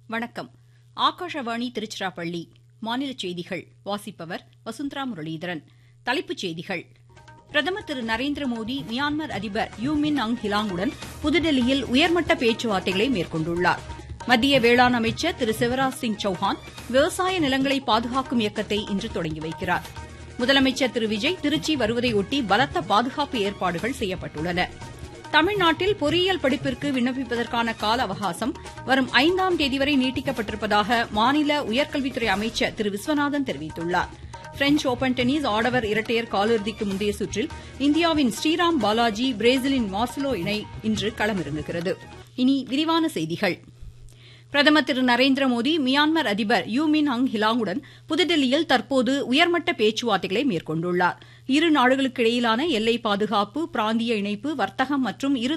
வணக்கம் ஆகாஷவாணி திருச்சிராப்பள்ளி மாநில செய்திகள் வாசிப்பவர் வசுந்தரா முரளிதரன் தலைப்புச் செய்திகள் பிரதமர் திரு நரேந்திர மோடி மியான்மர் அதிபர் யூ மின் அங் ஹிலாங்குடன் புதுதில்லியில் உயர்மட்ட பேச்சுவார்த்தைகளை மேற்கொண்டுள்ளார் மத்திய வேளாண் அமைச்சர் திரு சிவராஜ் சிங் சௌஹான் விவசாய நிலங்களை பாதுகாக்கும் இயக்கத்தை இன்று தொடங்கி வைக்கிறார் முதலமைச்சர் திரு விஜய் திருச்சி வருவதையொட்டி பலத்த பாதுகாப்பு ஏற்பாடுகள் செய்யப்பட்டுள்ளன தமிழ்நாட்டில் பொறியியல் படிப்பிற்கு விண்ணப்பிப்பதற்கான கால அவகாசம் வரும் ஐந்தாம் தேதி வரை நீட்டிக்கப்பட்டிருப்பதாக மாநில உயர்கல்வித்துறை அமைச்சர் திரு விஸ்வநாதன் தெரிவித்துள்ளார் பிரெஞ்ச் ஓபன் டென்னிஸ் ஆடவர் இரட்டையர் காலிறுதிக்கு முந்தைய சுற்றில் இந்தியாவின் ஸ்ரீராம் பாலாஜி பிரேசிலின் மார்சலோ இணை இன்று களமிறங்குகிறது இனி விரிவான செய்திகள் பிரதமர் திரு நரேந்திர மோடி மியான்மர் அதிபர் யூ மின் அங் ஹிலாங்குடன் புதுதில்லியில் தற்போது உயர்மட்ட பேச்சுவார்த்தைகளை மேற்கொண்டுள்ளார் இரு நாடுகளுக்கு இடையிலான எல்லை பாதுகாப்பு பிராந்திய இணைப்பு வர்த்தகம் மற்றும் இரு